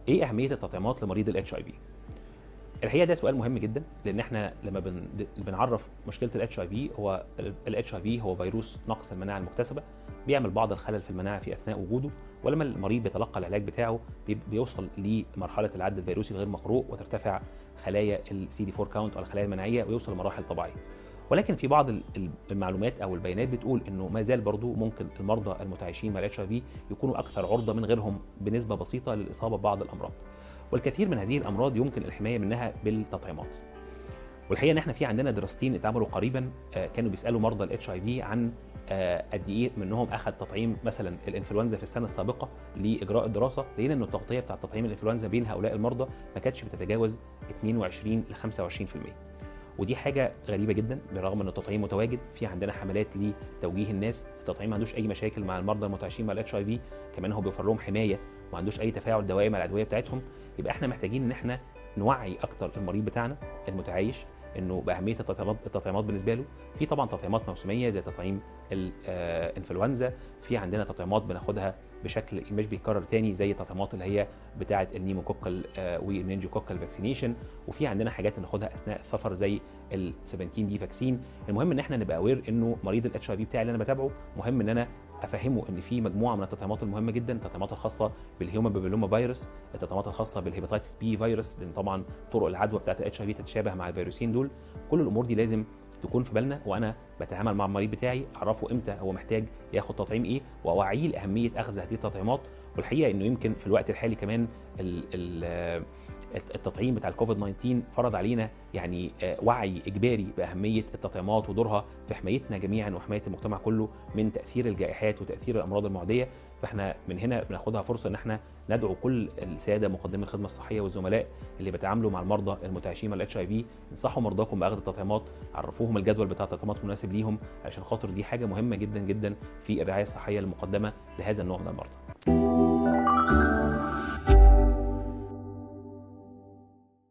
ايه اهميه التطعيمات لمريض الاتش اي في الحقيقه ده سؤال مهم جدا لان احنا لما بن... بنعرف مشكله الاتش اي في هو الاتش اي في هو فيروس نقص المناعه المكتسبه بيعمل بعض الخلل في المناعه في اثناء وجوده ولما المريض بيتلقى العلاج بتاعه بيوصل لمرحله العد الفيروسي الغير مقروء وترتفع خلايا السي دي 4 كاونت او الخلايا المناعيه ويوصل لمراحل طبيعيه ولكن في بعض المعلومات او البيانات بتقول انه ما زال برضو ممكن المرضى المتعايشين مع الاتش اي في يكونوا اكثر عرضه من غيرهم بنسبه بسيطه للاصابه ببعض الامراض والكثير من هذه الامراض يمكن الحمايه منها بالتطعيمات والحقيقه ان احنا في عندنا دراستين اتعملوا قريبا كانوا بيسالوا مرضى الاتش اي في عن قد ايه منهم اخذ تطعيم مثلا الانفلونزا في السنه السابقه لاجراء الدراسه لقينا ان التغطيه بتاع تطعيم الانفلونزا بين هؤلاء المرضى ما كانتش بتتجاوز 22 ل 25% ودي حاجه غريبه جدا بالرغم ان التطعيم متواجد في عندنا حملات لتوجيه الناس التطعيم ما عندوش اي مشاكل مع المرضى المتعايشين مع الاتش اي في كمان هو بيوفر لهم حمايه وما عندوش اي تفاعل دوائي مع الادويه بتاعتهم يبقى احنا محتاجين ان احنا نوعي اكتر المريض بتاعنا المتعايش انه باهميه التطعيمات التطعيمات بالنسبه له في طبعا تطعيمات موسميه زي تطعيم الانفلونزا في عندنا تطعيمات بناخدها بشكل مش بيتكرر تاني زي التطعيمات اللي هي بتاعه النيموكوكال والمنجوكوكال فاكسينيشن وفي عندنا حاجات ناخدها اثناء السفر زي ال 17 دي فاكسين المهم ان احنا نبقى اوير انه مريض الاتش اي في بتاعي اللي انا بتابعه مهم ان انا افهمه ان في مجموعه من التطعيمات المهمه جدا التطعيمات الخاصه بالهيومن بابيلوما فيروس التطعيمات الخاصه بالهيباتيتس بي فيروس لان طبعا طرق العدوى بتاعه الاتش اي في تتشابه مع الفيروسين دول كل الامور دي لازم تكون في بالنا وانا بتعامل مع المريض بتاعي اعرفه امتى هو محتاج ياخد تطعيم ايه واوعيه لاهميه اخذ هذه التطعيمات والحقيقه انه يمكن في الوقت الحالي كمان ال ال التطعيم بتاع الكوفيد 19 فرض علينا يعني وعي اجباري باهميه التطعيمات ودورها في حمايتنا جميعا وحمايه المجتمع كله من تاثير الجائحات وتاثير الامراض المعديه فاحنا من هنا بناخدها فرصه ان احنا ندعو كل الساده مقدمي الخدمه الصحيه والزملاء اللي بيتعاملوا مع المرضى المتعايشين مع الاتش اي في انصحوا مرضاكم باخذ التطعيمات عرفوهم الجدول بتاع التطعيمات المناسب ليهم عشان خاطر دي حاجه مهمه جدا جدا في الرعايه الصحيه المقدمه لهذا النوع من المرضى